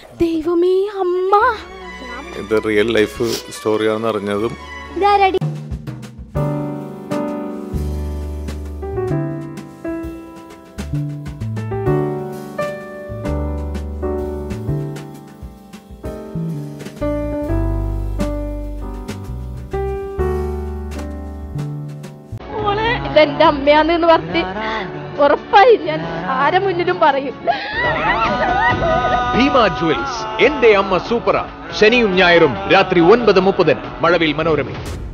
ദൈവമേ അമ്മ ഇത് റിയൽ ലൈഫ് സ്റ്റോറിയാണെന്ന് അറിഞ്ഞതും ഇതാരടി മോളെ ഇതെന്റെ അമ്മയാന്ന് പറഞ്ഞിട്ട് ഉറപ്പായി ഞാൻ ആരെ മുന്നിലും പറയും ഭീമ ജുവൽസ് എന്റെ അമ്മ സൂപ്പറ ശനിയും ഞായറും രാത്രി ഒൻപത് മുപ്പതിന് മഴവിൽ മനോരമയിൽ